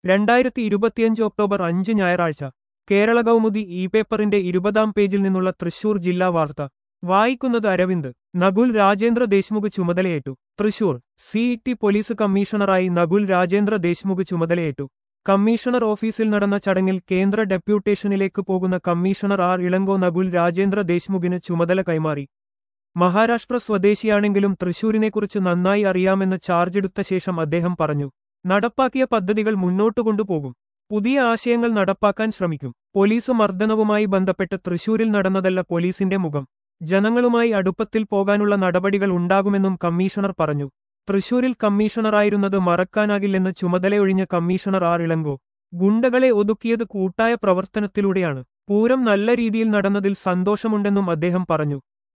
രണ്ടായിരത്തി ഇരുപത്തിയഞ്ച് ഒക്ടോബർ അഞ്ച് ഞായറാഴ്ച കേരള കൗമുദി ഇ പേപ്പറിന്റെ ഇരുപതാം പേജിൽ നിന്നുള്ള തൃശൂർ ജില്ലാ വാർത്ത വായിക്കുന്നത് അരവിന്ദ് നകുൽ രാജേന്ദ്ര ദേശ്മുഖ് ചുമതലയേറ്റു തൃശൂർ സിഇടി പോലീസ് കമ്മീഷണറായി നകുൽ രാജേന്ദ്ര ദേശ്മുഖ് ചുമതലയേറ്റു കമ്മീഷണർ ഓഫീസിൽ നടന്ന ചടങ്ങിൽ കേന്ദ്ര ഡെപ്യൂട്ടേഷനിലേക്ക് പോകുന്ന കമ്മീഷണർ ആർ ഇളങ്കോ നകുൽ രാജേന്ദ്ര ദേശ്മുഖിന് ചുമതല കൈമാറി മഹാരാഷ്ട്ര സ്വദേശിയാണെങ്കിലും തൃശൂരിനെക്കുറിച്ച് നന്നായി അറിയാമെന്ന് ചാർജെടുത്ത ശേഷം അദ്ദേഹം പറഞ്ഞു നടപ്പാക്കിയ പദ്ധതികൾ മുന്നോട്ടു കൊണ്ടുപോകും പുതിയ ആശയങ്ങൾ നടപ്പാക്കാൻ ശ്രമിക്കും പോലീസ് മർദ്ദനവുമായി ബന്ധപ്പെട്ട് തൃശൂരിൽ നടന്നതല്ല പോലീസിന്റെ മുഖം ജനങ്ങളുമായി അടുപ്പത്തിൽ പോകാനുള്ള നടപടികൾ ഉണ്ടാകുമെന്നും കമ്മീഷണർ പറഞ്ഞു തൃശൂരിൽ കമ്മീഷണറായിരുന്നത് മറക്കാനാകില്ലെന്ന് ചുമതലയൊഴിഞ്ഞ കമ്മീഷണർ ആർ ഇളങ്കോ ഗുണ്ടകളെ ഒതുക്കിയത് കൂട്ടായ പ്രവർത്തനത്തിലൂടെയാണ് പൂരം നല്ല രീതിയിൽ നടന്നതിൽ സന്തോഷമുണ്ടെന്നും അദ്ദേഹം പറഞ്ഞു